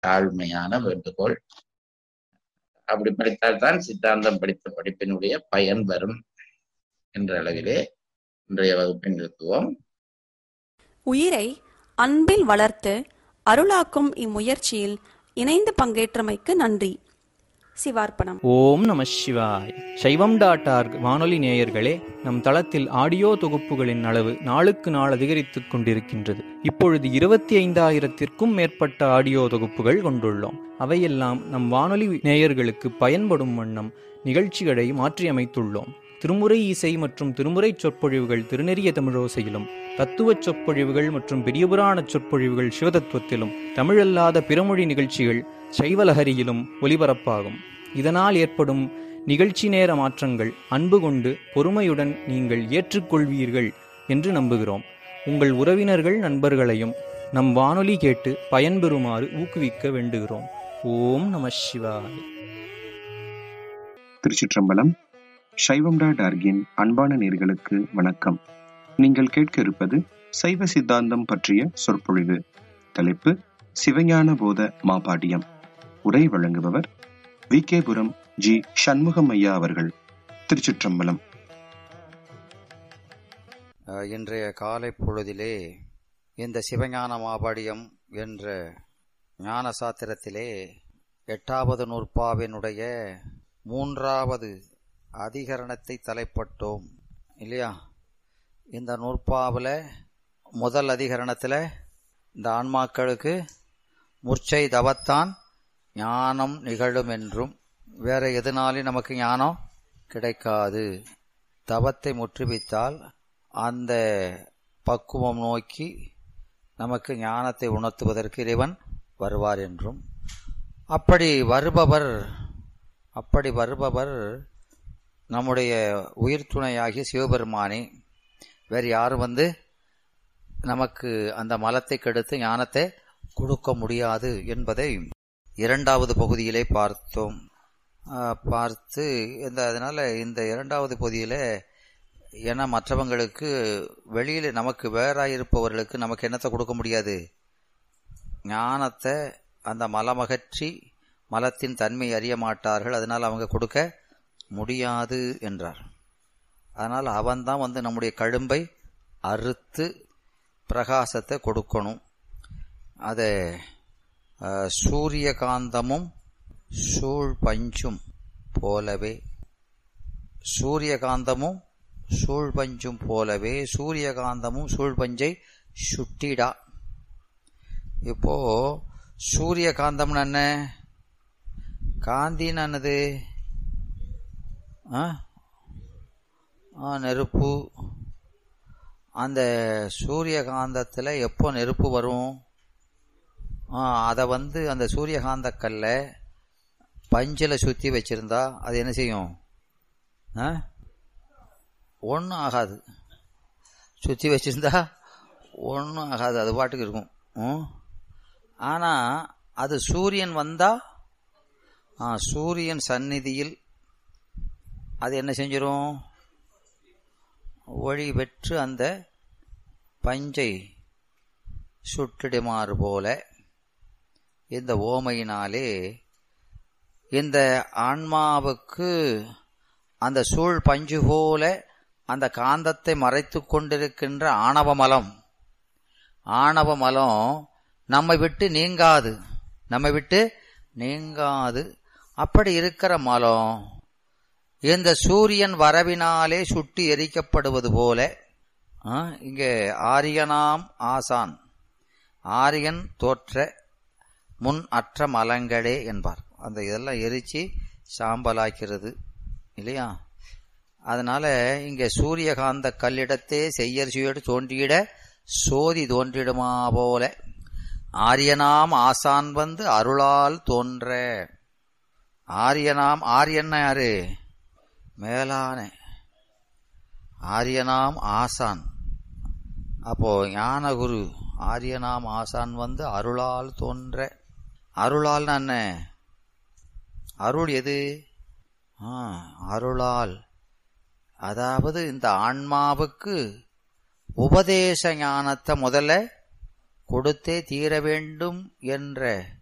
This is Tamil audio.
தாழ்மையான வேண்டுகோள் அப்படி படித்தால்தான் சித்தாந்தம் படித்த படிப்பினுடைய பயன் வரும் என்ற அளவிலே இன்றைய வகுப்பை நிறுத்துவோம் உயிரை அன்பில் வளர்த்து அருளாக்கும் இம்முயற்சியில் இணைந்து பங்கேற்றமைக்கு நன்றி சிவார்ப்பணம் ஓம் நம சிவாய் சைவம் டாட் ஆர்க் வானொலி நேயர்களே நம் தளத்தில் ஆடியோ தொகுப்புகளின் அளவு நாளுக்கு நாள் அதிகரித்துக் கொண்டிருக்கின்றது இப்பொழுது இருபத்தி ஐந்தாயிரத்திற்கும் மேற்பட்ட ஆடியோ தொகுப்புகள் கொண்டுள்ளோம் அவையெல்லாம் நம் வானொலி நேயர்களுக்கு பயன்படும் வண்ணம் நிகழ்ச்சிகளை மாற்றியமைத்துள்ளோம் திருமுறை இசை மற்றும் திருமுறை சொற்பொழிவுகள் திருநெறிய தமிழோசையிலும் தத்துவச் சொற்பொழிவுகள் மற்றும் பெரியபுராண சொற்பொழிவுகள் சிவதத்துவத்திலும் தமிழல்லாத பிறமொழி நிகழ்ச்சிகள் சைவலஹரியிலும் ஒலிபரப்பாகும் இதனால் ஏற்படும் நிகழ்ச்சி நேர மாற்றங்கள் அன்பு கொண்டு பொறுமையுடன் நீங்கள் ஏற்றுக்கொள்வீர்கள் என்று நம்புகிறோம் உங்கள் உறவினர்கள் நண்பர்களையும் நம் வானொலி கேட்டு பயன்பெறுமாறு ஊக்குவிக்க வேண்டுகிறோம் ஓம் நம சிவாய் திருச்சிற்றம்பலம் சைவம்டா டார்கின் அன்பான நேர்களுக்கு வணக்கம் நீங்கள் கேட்க இருப்பது சைவ சித்தாந்தம் பற்றிய சொற்பொழிவு தலைப்பு சிவஞான போத மாபாடியம் உரை வழங்குபவர் வி கேபுரம் ஜி சண்முகம் ஐயா அவர்கள் திருச்சிற்றம்பலம் அஹ், இன்றைய காலை பொழுதிலே இந்த சிவஞான மாபாடியம் என்ற ஞான சாத்திரத்திலே எட்டாவது நூற்பாவினுடைய மூன்றாவது அதிகரணத்தை தலைப்பட்டோம் இல்லையா இந்த நூற்பாவில் முதல் அதிகரணத்தில் இந்த ஆன்மாக்களுக்கு முர்ச்சை தவத்தான் ஞானம் நிகழும் என்றும் வேற எதனாலும் நமக்கு ஞானம் கிடைக்காது தவத்தை முற்றுவித்தால் அந்த பக்குவம் நோக்கி நமக்கு ஞானத்தை உணர்த்துவதற்கு இறைவன் வருவார் என்றும் அப்படி வருபவர் அப்படி வருபவர் நம்முடைய உயிர் துணையாகிய சிவபெருமானே வேறு யாரும் வந்து நமக்கு அந்த மலத்தை கெடுத்து ஞானத்தை கொடுக்க முடியாது என்பதை இரண்டாவது பகுதியிலே பார்த்தோம் ஆஹ் பார்த்து இந்த அதனால இந்த இரண்டாவது பகுதியில ஏன்னா மற்றவங்களுக்கு வெளியில நமக்கு வேறாயிருப்பவர்களுக்கு நமக்கு என்னத்தை கொடுக்க முடியாது ஞானத்தை அந்த மலமகற்றி மலத்தின் தன்மை அறிய மாட்டார்கள் அதனால் அவங்க கொடுக்க முடியாது என்றார் அதனால் அவன்தான் வந்து நம்முடைய கழும்பை அறுத்து பிரகாசத்தை கொடுக்கணும் அதை அஹ், சூரியகாந்தமும் சூழ் பஞ்சும் போலவே சூரியகாந்தமும் சூழ் பஞ்சும் போலவே சூரியகாந்தமும் சூழ் பஞ்சை சுட்டிடா இப்போ சூரியகாந்தம்னு என்ன காந்தின்னு என்னது ஆ ஆ, நெருப்பு அந்த சூரியகாந்தத்தில் எப்போ நெருப்பு வரும் அதை வந்து அந்த சூரியகாந்த கல்லை பஞ்சில் சுற்றி வச்சிருந்தா அது என்ன செய்யும் ஆ ஒன்றும் ஆகாது சுற்றி வச்சிருந்தா ஒன்றும் ஆகாது அது பாட்டுக்கு இருக்கும் ம் ஆனால் அது சூரியன் வந்தா ஆ, சூரியன் சந்நிதியில் அது என்ன செஞ்சிரும் ஒளி பெற்று அந்த பஞ்சை சுட்டிடுமாறு போல இந்த ஓமையினாலே இந்த ஆன்மாவுக்கு அந்த சூழ் பஞ்சு போல அந்த காந்தத்தை மறைத்து கொண்டிருக்கின்ற ஆணவமலம் ஆணவமலம் நம்மை விட்டு நீங்காது நம்மை விட்டு நீங்காது அப்படி இருக்கிற மலம் இந்த சூரியன் வரவினாலே சுட்டி எரிக்கப்படுவது போல ஆ, இங்கே ஆரியனாம் ஆசான் ஆரியன் தோற்ற முன் அற்ற மலங்களே என்பார் அந்த இதெல்லாம் எரிச்சு சாம்பலாக்கிறது இல்லையா அதனால இங்கே சூரியகாந்த கல்லிடத்தே செய்யர் சுயடு தோன்றியிட சோதி தோன்றிடுமா போல ஆரியனாம் ஆசான் வந்து அருளால் தோன்ற ஆரியனாம் ஆரியன்னா யாரு மேலான ஆரியனாம் ஆசான் அப்போ ஞானகுரு ஆரியனாம் ஆசான் வந்து அருளால் தோன்ற அருளால்னா என்ன அருள் எது ஆ, அருளால் அதாவது இந்த ஆன்மாவுக்கு உபதேச ஞானத்தை முதல்ல கொடுத்தே தீர வேண்டும் என்ற